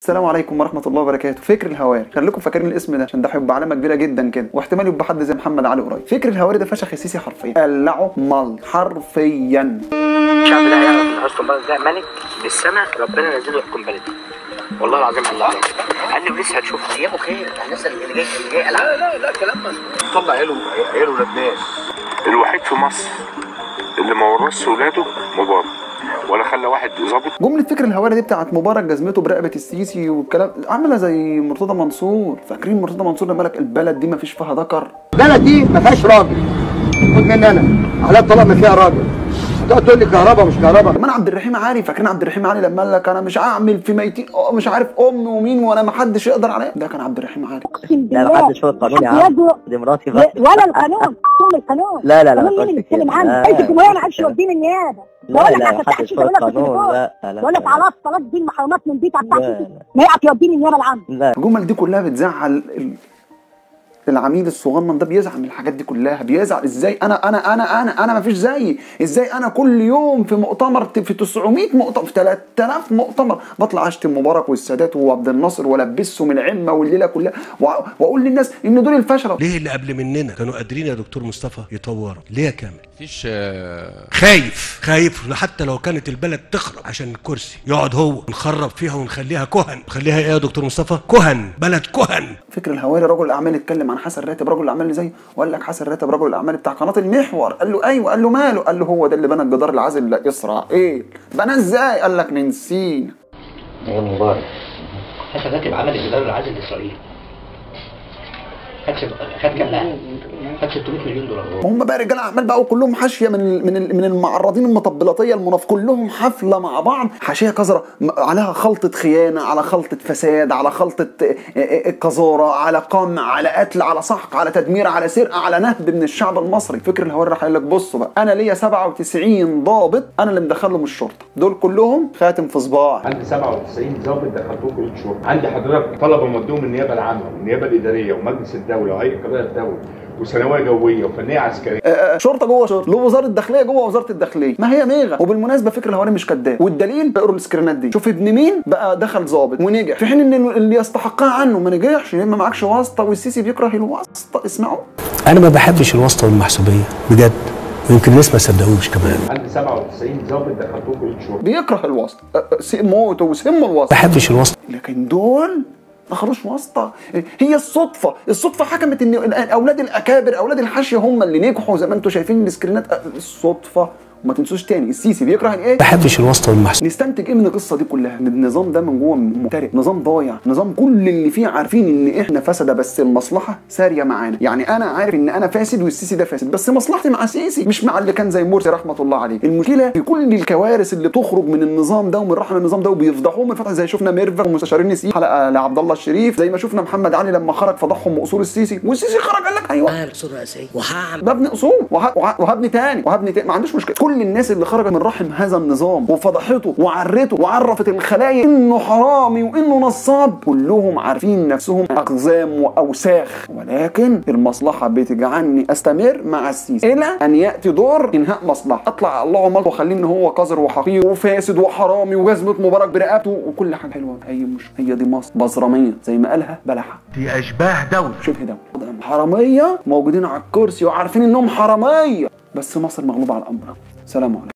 السلام عليكم ورحمة الله وبركاته فكر الهواري خليكم فاكرين الاسم ده عشان ده هيبقى علامة كبيرة جدا كده واحتمال يبقى حد زي محمد علي قريب فكر الهواري ده فشخ السيسي حرفيا قلعه مل حرفيا الشعب ده يعرف ان اصلا بلد ده ملك بالسنه ربنا نزله يحكم بلده والله العظيم الله عليك قال لي ولسه هتشوف ايامه خير الناس اللي جاي اللي جاي لا لا لا كلام طلع عيله عيله لبنان الوحيد في مصر اللي ما ورثش ولاده مبارك ولا خلى واحد ظابط جملة فكر الهواري دي بتاعت مبارك جزمته برقبة السيسي والكلام عاملة زي مرتضى منصور فاكرين مرتضى منصور لما قالك البلد دي ما فيش فيها ذكر البلد دي ما فيهاش راجل خد مني انا على الطلاق ما فيها راجل تقعد تقول لي كهرباء مش كهرباء كمان عبد الرحيم علي فاكرين عبد الرحيم علي لما قال لك انا مش هعمل في ميتين أه مش عارف ام ومين وانا ما حدش يقدر عليا ده كان عبد الرحيم علي اقسم لا بالله ما حدش هو القانون يا عم يده دي مراتي بقى ولا القانون ثم القانون لا لا لا القانون مين اللي ما تقولش بيتكلم كده. عنه لا، انت الجمهوريه ما عادش لا. يوديني النيابه لا بقول لك لا عشان ما تحكي حدش هو بقول لك في القانون التليفون لا لا بقول لك لا. على الطلاق دي المحرومات من دي لا، بتاعتك لا. ما يعرف يوديني النيابه العامه لا الجمل دي كلها بتزعل ال- العميد الصغنن ده بيزعل من الحاجات دي كلها بيزعل ازاي انا انا انا انا انا ما فيش زيي ازاي انا كل يوم في مؤتمر ت- في 900 مؤتمر في 3000 مؤتمر بطلع اشتم مبارك والسادات وعبد الناصر والبسهم العمه والليله كلها وأ- واقول للناس ان دول الفشله ليه اللي قبل مننا كانوا قادرين يا دكتور مصطفى يطوروا ليه يا كامل مفيش آه، خايف خايف حتى لو كانت البلد تخرب عشان الكرسي يقعد هو نخرب فيها ونخليها كهن نخليها ايه يا دكتور مصطفى كهن بلد كهن فكر الهواري رجل الاعمال اتكلم عن حسن راتب رجل الاعمال اللي زيه وقال لك حسن راتب رجل الاعمال بتاع قناه المحور قال له ايوه قال له ماله قال له هو ده اللي بنى الجدار العازل لاسرائيل بنى ازاي قال لك نسينا ايام مبارك حسن راتب عمل الجدار العازل لاسرائيل خد خد كام بقى؟ خد 600 مليون دولار هم بقى رجال اعمال بقوا كلهم حاشيه من ال- من ال- من المعرضين المطبلاتيه المناف كلهم حفله مع بعض حاشيه قذره م- عليها خلطه خيانه على خلطه فساد على خلطه آه، آه، آه، قذاره على قمع على قتل على سحق على تدمير على سرقه على نهب من الشعب المصري فكر الهواري راح قال لك بصوا بقى انا ليا 97 ضابط انا اللي مدخلهم الشرطه دول كلهم خاتم في صباع عندي 97 ضابط دخلتوه كليه الشرطه عندي حضرتك طلبه مودوهم النيابه العامه والنيابه الاداريه ومجلس الدوله وهيئه قضاء الدوله وثانويه جويه وفنيه عسكريه آه، شرطه جوه شرطه له وزاره الداخليه جوه وزاره الداخليه ما هي ميغا وبالمناسبه فكر الهواري مش كذاب والدليل اقروا السكرينات دي شوف ابن مين بقى دخل ظابط ونجح في حين ان اللي يستحقها عنه ما نجحش لان ما معكش واسطه والسيسي بيكره الواسطه اسمعوا انا ما بحبش الواسطه والمحسوبيه بجد ويمكن الناس ما صدقوش كمان عندي 97 ضابط دخلتوه كليه الشرطه بيكره الواسطه آه، آه، سي- موت وسم ما الواسطه بحبش الواسطه لكن دول ما خدوش واسطه هي الصدفه الصدفه حكمت ان الآن اولاد الاكابر اولاد الحاشيه هم اللي نجحوا زي ما انتم شايفين السكرينات آه، الصدفه وما تنسوش تاني السيسي بيكره الايه ما بحبش الواسطه والمحسوبيه نستنتج ايه من القصه دي كلها ان النظام ده من جوه مهترئ نظام ضايع نظام كل اللي فيه عارفين ان احنا فسده بس المصلحه ساريه معانا يعني انا عارف ان انا فاسد والسيسي ده فاسد بس مصلحتي مع السيسي مش مع اللي كان زي مرسي رحمه الله عليه المشكله في كل الكوارث اللي تخرج من النظام ده ومن رحم النظام ده وبيفضحوه من فتره زي شفنا ميرفا ومستشارين السيسي حلقه لعبد الله الشريف زي ما شفنا محمد علي لما خرج فضحهم باصول السيسي والسيسي خرج قال لك ايوه اصول رئاسيه وهعمل ببني اصول وه- وه- وهبني تاني وهبني تاني ما عندوش مشكله كل الناس اللي خرجت من رحم هذا النظام وفضحته وعرته وعرفت الخلايا انه حرامي وانه نصاب كلهم عارفين نفسهم اقزام واوساخ ولكن المصلحه بتجعلني استمر مع السيسي الى ان ياتي دور انهاء مصلحه اطلع على الله عمال واخليه ان هو قذر وحقير وفاسد وحرامي وجزمه مبارك برقبته وكل حاجه حلوه هي مش هي دي مصر بزراميه زي ما قالها بلحه دي اشباه دوله شبه دولة حرامية موجودين على الكرسي وعارفين انهم حرامية بس مصر مغلوبة على الامر سلام عليكم